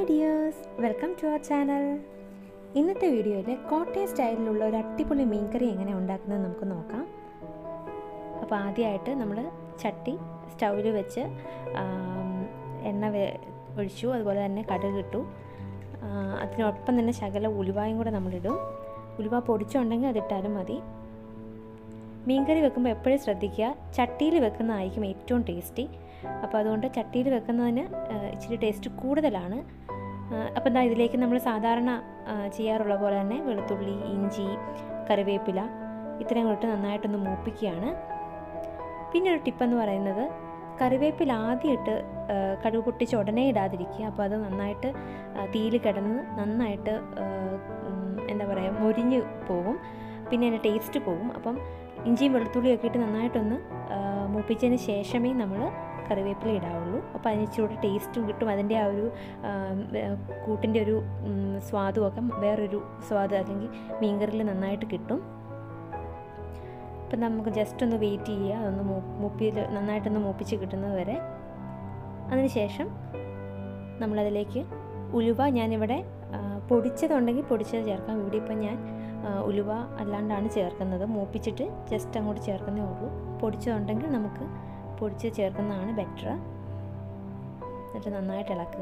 dears welcome to our channel ഇന്നത്തെ വീഡിയോയിൽ കോട്ടയം സ്റ്റൈലിലുള്ള ഒരു അടിപൊളി മീൻകറി എങ്ങനെ ഉണ്ടാക്കുന്നത് നമുക്ക് നോക്കാം അപ്പോൾ ആദ്യമായിട്ട് നമ്മൾ ചട്ടി സ്റ്റൗവിൽ വെച്ച് ആം, എണ്ണ വെ- ഒഴിച്ചു അതുപോലെ തന്നെ കടുക് ഇട്ടു ആ, അതിനൊപ്പം തന്നെ ശകല ഉലുവായും കൂടെ നമ്മളിടും ഉലുവ പൊടിച്ചുണ്ടെങ്കിൽ അതിട്ടാലും മതി മീൻകറി വെക്കുമ്പോൾ എപ്പോഴും ശ്രദ്ധിക്കുക ചട്ടിയിൽ വെക്കുന്നതായിരിക്കും ഏറ്റവും ടേസ്റ്റി അപ്പോൾ അതുകൊണ്ട് ചട്ടിയിൽ വെക്കുന്നതിന് ആ, ഇച്ചിരി ടേസ്റ്റ് കൂടുതലാണ് അപ്പോൾ എന്താ ഇതിലേക്ക് നമ്മൾ സാധാരണ ആ, ചെയ്യാറുള്ള പോലെ തന്നെ വെളുത്തുള്ളി ഇഞ്ചി കറിവേപ്പില ഇത്രയും കൂട്ട് നന്നായിട്ടൊന്ന് മൂപ്പിക്കുകയാണ് പിന്നെ ഒരു ടിപ്പെന്ന് പറയുന്നത് കറിവേപ്പില ആദ്യം ഇട്ട് ആ, കടുക് പൊട്ടിച്ച് ഉടനെ ഇടാതിരിക്കുക അപ്പോൾ അത് നന്നായിട്ട് തീയിൽ കിടന്ന് നന്നായിട്ട് ആ, ഉം, എന്താ പറയുക മൊരിഞ്ഞ് പോകും പിന്നെ അതിൻ്റെ ടേസ്റ്റ് പോകും അപ്പം ഇഞ്ചിയും വെളുത്തുള്ളിയും ഒക്കെ ഇട്ട് നന്നായിട്ടൊന്ന് ആ, മൂപ്പിച്ചതിന് ശേഷമേ നമ്മൾ കറിവേപ്പില ഇടാവുള്ളൂ അപ്പോൾ അതിന് ഇച്ചിരി കൂടെ ടേസ്റ്റും കിട്ടും അതിൻ്റെ ആ ഒരു ആ, വേ- കൂട്ടിൻ്റെ ഒരു ഉം, സ്വാദും ഒക്കെ വേറൊരു സ്വാദ് അല്ലെങ്കിൽ മീൻകറിയിൽ നന്നായിട്ട് കിട്ടും അപ്പം നമുക്ക് ജസ്റ്റ് ഒന്ന് വെയിറ്റ് ചെയ്യുക അതൊന്ന് മൂ മൂപ്പിയിൽ നന്നായിട്ടൊന്ന് മൂപ്പിച്ച് കിട്ടുന്നത് വരെ അതിനുശേഷം നമ്മളതിലേക്ക് ഉലുവ ഞാനിവിടെ ആ, പൊടിച്ചതുണ്ടെങ്കിൽ പൊടിച്ചത് ചേർക്കാം ഇവിടെ ഇപ്പം ഞാൻ ആ, ഉലുവ അല്ലാണ്ടാണ് ചേർക്കുന്നത് മൂപ്പിച്ചിട്ട് ജസ്റ്റ് അങ്ങോട്ട് ചേർക്കുന്നേ ഉള്ളൂ പൊടിച്ചതുണ്ടെങ്കിൽ നമുക്ക് പൊടിച്ച് ചേർക്കുന്നതാണ് ബെറ്റർ എന്നിട്ട് നന്നായിട്ട് ഇളക്കുക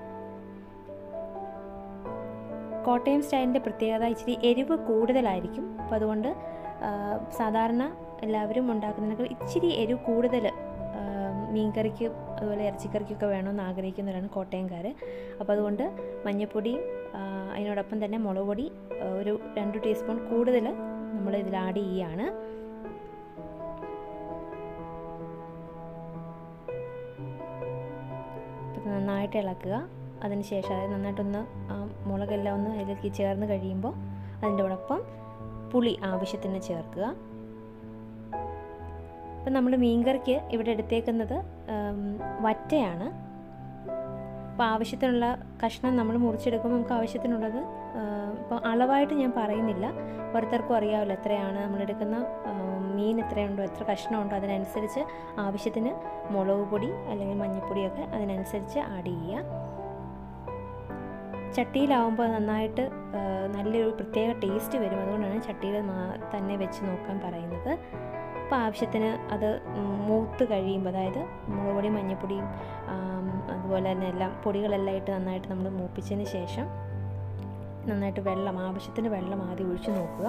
കോട്ടയം സ്റ്റൈലിൻ്റെ പ്രത്യേകത ഇച്ചിരി എരിവ് കൂടുതലായിരിക്കും അപ്പോൾ അതുകൊണ്ട് ആ, സാധാരണ എല്ലാവരും ഉണ്ടാക്കുന്നതിനേക്കാൾ ഇച്ചിരി എരിവ് കൂടുതൽ ആ, മീൻകറിക്ക് അതുപോലെ ഇറച്ചിക്കറിക്കൊക്കെ വേണമെന്ന് ആഗ്രഹിക്കുന്നവരാണ് കോട്ടയംകാർ അപ്പോൾ അതുകൊണ്ട് മഞ്ഞൾപ്പൊടി ആ, അതിനോടൊപ്പം തന്നെ മുളക് പൊടി ആ, ഒരു രണ്ട് ടീസ്പൂൺ കൂടുതൽ നമ്മൾ ഇതിൽ ആഡ് ചെയ്യുകയാണ് ഇത് നന്നായിട്ട് ഇളക്കുക അതിനുശേഷം അത് നന്നായിട്ടൊന്ന് ആ മുളകെല്ലാം ഒന്ന് അതിലേക്ക് ചേർന്ന് കഴിയുമ്പോൾ അതിൻ്റെ ഒപ്പം പുളി ആവശ്യത്തിന് ചേർക്കുക ഇപ്പം നമ്മൾ മീൻകറിക്ക് ഇവിടെ എടുത്തേക്കുന്നത് ഉം, വറ്റയാണ് അപ്പോൾ ആവശ്യത്തിനുള്ള കഷ്ണം നമ്മൾ മുറിച്ചെടുക്കുമ്പോൾ നമുക്ക് ആവശ്യത്തിനുള്ളത് ഇപ്പോൾ അളവായിട്ട് ഞാൻ പറയുന്നില്ല ഓരോരുത്തർക്കും അറിയാമല്ലോ എത്രയാണ് നമ്മളെടുക്കുന്ന ഉം, മീൻ എത്രയുണ്ടോ എത്ര കഷ്ണമുണ്ടോ അതിനനുസരിച്ച് ആവശ്യത്തിന് മുളക് പൊടി അല്ലെങ്കിൽ മഞ്ഞൾപ്പൊടിയൊക്കെ അതിനനുസരിച്ച് ആഡ് ചെയ്യുക ചട്ടിയിലാവുമ്പോൾ നന്നായിട്ട് ആ, നല്ലൊരു പ്രത്യേക ടേസ്റ്റ് വരും അതുകൊണ്ടാണ് ചട്ടിയിൽ മാ- തന്നെ വെച്ച് നോക്കാൻ പറയുന്നത് അപ്പോൾ ആവശ്യത്തിന് അത് ഉം, മൂത്ത് കഴിയുമ്പോൾ അതായത് മുളക് പൊടിയും മഞ്ഞൾപ്പൊടിയും ആം, അതുപോലെ തന്നെ എല്ലാം പൊടികളെല്ലാം ഇട്ട് നന്നായിട്ട് നമ്മൾ മൂപ്പിച്ചതിന് ശേഷം നന്നായിട്ട് വെള്ളം ആവശ്യത്തിന് വെള്ളം ആദ്യം ഒഴിച്ച് നോക്കുക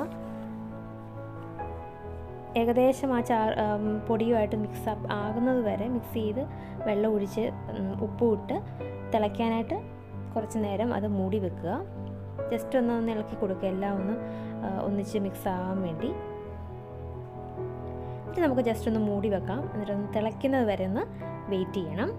ഏകദേശം ആ ചാ ആം, പൊടിയുമായിട്ട് മിക്സ് അപ്പ് ആകുന്നത് വരെ മിക്സ് ചെയ്ത് വെള്ളം ഒഴിച്ച് ഉം, ഉപ്പും ഇട്ട് തിളയ്ക്കാനായിട്ട് കുറച്ച് നേരം അത് മൂടി വെക്കുക ജസ്റ്റ് ഒന്ന് ഒന്ന് ഇളക്കി കൊടുക്കുക എല്ലാം ഒന്ന് ആ, ഒന്നിച്ച് മിക്സ് ആവാൻ വേണ്ടി എന്നിട്ട് നമുക്ക് ജസ്റ്റ് ഒന്ന് മൂടി വെക്കാം എന്നിട്ട് ഒന്ന് തിളയ്ക്കുന്നത് വരെ ഒന്ന് വെയിറ്റ് ചെയ്യണം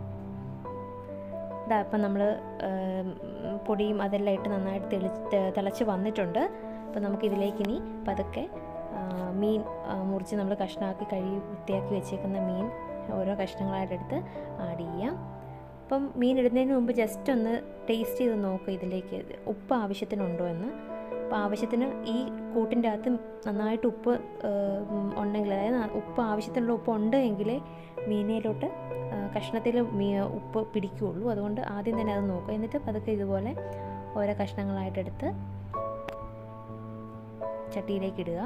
ഇതാ ഇപ്പം നമ്മൾ പൊടിയും അതെല്ലാം ഇട്ട് നന്നായിട്ട് തെളി തെ- തിളച്ച് വന്നിട്ടുണ്ട് അപ്പം നമുക്കിതിലേക്ക് ഇനി പതുക്കെ ആ, മീൻ ആ, മുറിച്ച് നമ്മൾ കഷ്ണമാക്കി കഴുകി വൃത്തിയാക്കി വെച്ചേക്കുന്ന മീൻ ഓരോ കഷ്ണങ്ങളായിട്ട് എടുത്ത് ആഡ് ചെയ്യാം അപ്പം മീൻ ഇടുന്നതിന് മുമ്പ് ജസ്റ്റ് ഒന്ന് ടേസ്റ്റ് ചെയ്ത് നോക്കുക ഇതിലേക്ക് ഉപ്പ് ആവശ്യത്തിനുണ്ടോ എന്ന് അപ്പോൾ ആവശ്യത്തിന് ഈ കൂട്ടിൻ്റെ അകത്ത് നന്നായിട്ട് ഉപ്പ് ഉം, ഉണ്ടെങ്കിൽ അതായത് ഉപ്പ് ആവശ്യത്തിനുള്ള ഉപ്പ് ഉണ്ട് എങ്കിലേ മീനയിലോട്ട് കഷ്ണത്തിൽ മീ ഉപ്പ് പിടിക്കുകയുള്ളൂ അതുകൊണ്ട് ആദ്യം തന്നെ അത് നോക്കുക എന്നിട്ട് പതുക്കെ ഇതുപോലെ ഓരോ കഷ്ണങ്ങളായിട്ടെടുത്ത് ചട്ടിയിലേക്ക് ഇടുക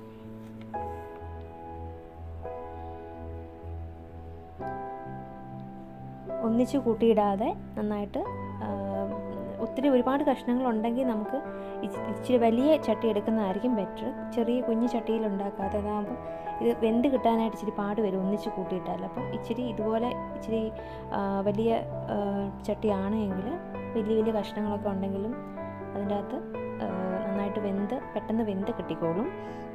ഒന്നിച്ച് കൂട്ടിയിടാതെ നന്നായിട്ട് ആ, ഒത്തിരി ഒരുപാട് കഷ്ണങ്ങൾ ഉണ്ടെങ്കിൽ നമുക്ക് ഇച്ചി- ഇച്ചിരി വലിയ ചട്ടി എടുക്കുന്നതായിരിക്കും ബെറ്റർ ചെറിയ കുഞ്ഞു ചട്ടിയിൽ ഉണ്ടാക്കാതെ അതാകുമ്പോൾ ഇത് വെന്ത് കിട്ടാനായിട്ട് ഇച്ചിരി പാട് വരും ഒന്നിച്ച് കൂട്ടിയിട്ടാൽ അപ്പം ഇച്ചിരി ഇതുപോലെ ഇച്ചിരി ആ, വലിയ ആ, ചട്ടിയാണ് എങ്കിൽ വലിയ വലിയ കഷ്ണങ്ങളൊക്കെ ഉണ്ടെങ്കിലും അതിൻ്റെ അകത്ത് ആ, നന്നായിട്ട് വെന്ത് പെട്ടെന്ന് വെന്ത് കിട്ടിക്കോളും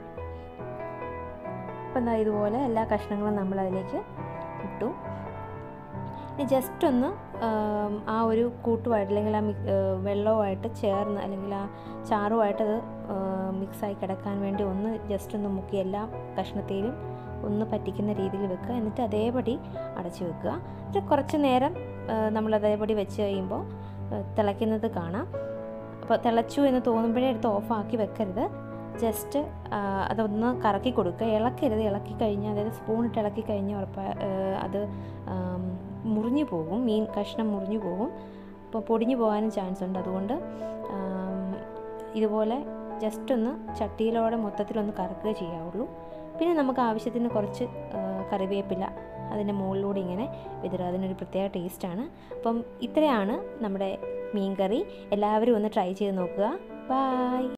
അപ്പം എന്താ ഇതുപോലെ എല്ലാ കഷ്ണങ്ങളും നമ്മൾ അതിലേക്ക് ഇട്ടു ഇനി ജസ്റ്റ് ഒന്ന് ആം, ആ ഒരു കൂട്ടുമായിട്ട് അല്ലെങ്കിൽ ആ മി ഏ, വെള്ളവുമായിട്ട് ചേർന്ന് അല്ലെങ്കിൽ ആ ചാറുമായിട്ട് അത് മിക്സായി കിടക്കാൻ വേണ്ടി ഒന്ന് ജസ്റ്റ് ഒന്ന് മുക്കി എല്ലാ കഷ്ണത്തേലും ഒന്ന് പറ്റിക്കുന്ന രീതിയിൽ വെക്കുക എന്നിട്ട് അതേപടി അടച്ചു വെക്കുക എന്നിട്ട് കുറച്ച് നേരം ആ, നമ്മൾ അതേപടി വെച്ച് കഴിയുമ്പോൾ ആ, തിളയ്ക്കുന്നത് കാണാം അപ്പോൾ തിളച്ചു എന്ന് തോന്നുമ്പോഴേ എടുത്ത് ഓഫാക്കി വെക്കരുത് ജസ്റ്റ് അതൊന്ന് കറക്കി കൊടുക്കുക ഇളക്കരുത് ഇളക്കി കഴിഞ്ഞാൽ അതായത് സ്പൂണിട്ട് ഇളക്കി കഴിഞ്ഞാൽ ഉറപ്പ അത് ആം, മുറിഞ്ഞു പോകും മീൻ കഷ്ണം മുറിഞ്ഞു പോകും അപ്പോൾ പൊടിഞ്ഞു പോകാനും ചാൻസ് ഉണ്ട് അതുകൊണ്ട് ഇതുപോലെ ജസ്റ്റ് ഒന്ന് ചട്ടിയിലോടെ മൊത്തത്തിലൊന്ന് കറക്കുക ചെയ്യാവുള്ളൂ പിന്നെ നമുക്ക് ആവശ്യത്തിന് കുറച്ച് കറിവേപ്പില അതിൻ്റെ മുകളിലൂടെ ഇങ്ങനെ വിതറുക അതിനൊരു പ്രത്യേക ടേസ്റ്റാണ് അപ്പം ഇത്രയാണ് നമ്മുടെ മീൻ കറി എല്ലാവരും ഒന്ന് ട്രൈ ചെയ്ത് നോക്കുക ബായ്